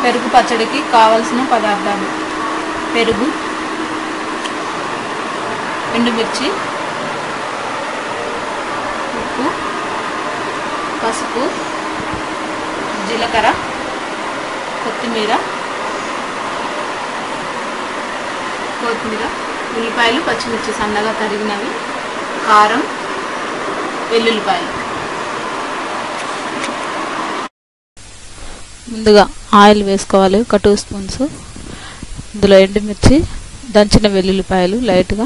పెరుగు పచ్చడికి కావలసిన పదార్థాలు పెరుగు ఎండుమిర్చి ఉప్పు పసుపు జీలకర్ర కొత్తిమీర కొత్తిమీర ఉల్లిపాయలు పచ్చిమిర్చి సన్నగా తరిగినవి కారం వెల్లుల్లిపాయలు ముందుగా ఆయిల్ వేసుకోవాలి ఒక టూ స్పూన్స్ ఇందులో ఎండుమిర్చి దంచిన వెల్లుల్లిపాయలు లైట్గా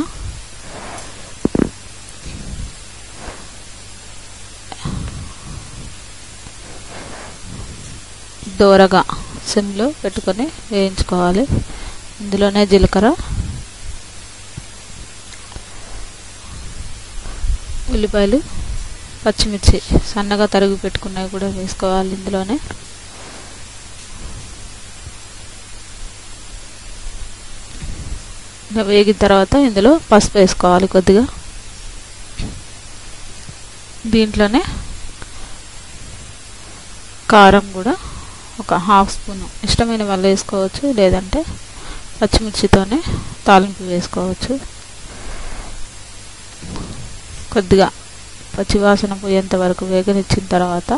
దోరగా సిమ్లో పెట్టుకొని వేయించుకోవాలి ఇందులోనే జీలకర్ర ఉల్లిపాయలు పచ్చిమిర్చి సన్నగా తరిగి పెట్టుకున్నవి కూడా వేసుకోవాలి ఇందులోనే ఇంకా వేగిన తర్వాత ఇందులో పసుపు వేసుకోవాలి కొద్దిగా దీంట్లోనే కారం కూడా ఒక హాఫ్ స్పూన్ ఇష్టమైన వాళ్ళు వేసుకోవచ్చు లేదంటే పచ్చిమిర్చితోనే తాలింపు వేసుకోవచ్చు కొద్దిగా పచ్చివాసన పోయేంత వరకు వేగనిచ్చిన తర్వాత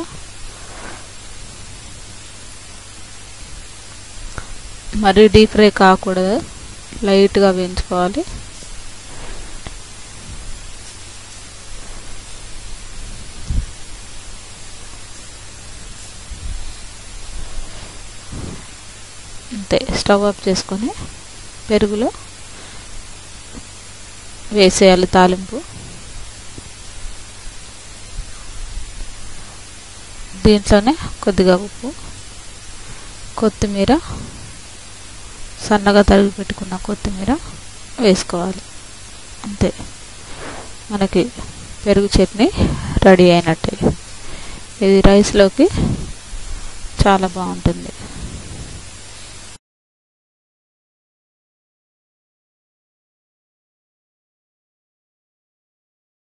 మరీ డీప్ ఫ్రై కాకూడదు లైట్గా వేయించుకోవాలి అంతే స్టవ్ ఆఫ్ చేసుకొని పెరుగులో వేసేయాలి తాలింపు దీంట్లోనే కొద్దిగా ఉప్పు కొత్తిమీర సన్నగా తరిగి పెట్టుకున్న కొత్తిమీర వేసుకోవాలి అంతే మనకి పెరుగు చట్నీ రెడీ అయినట్టే ఇది రైస్లోకి చాలా బాగుంటుంది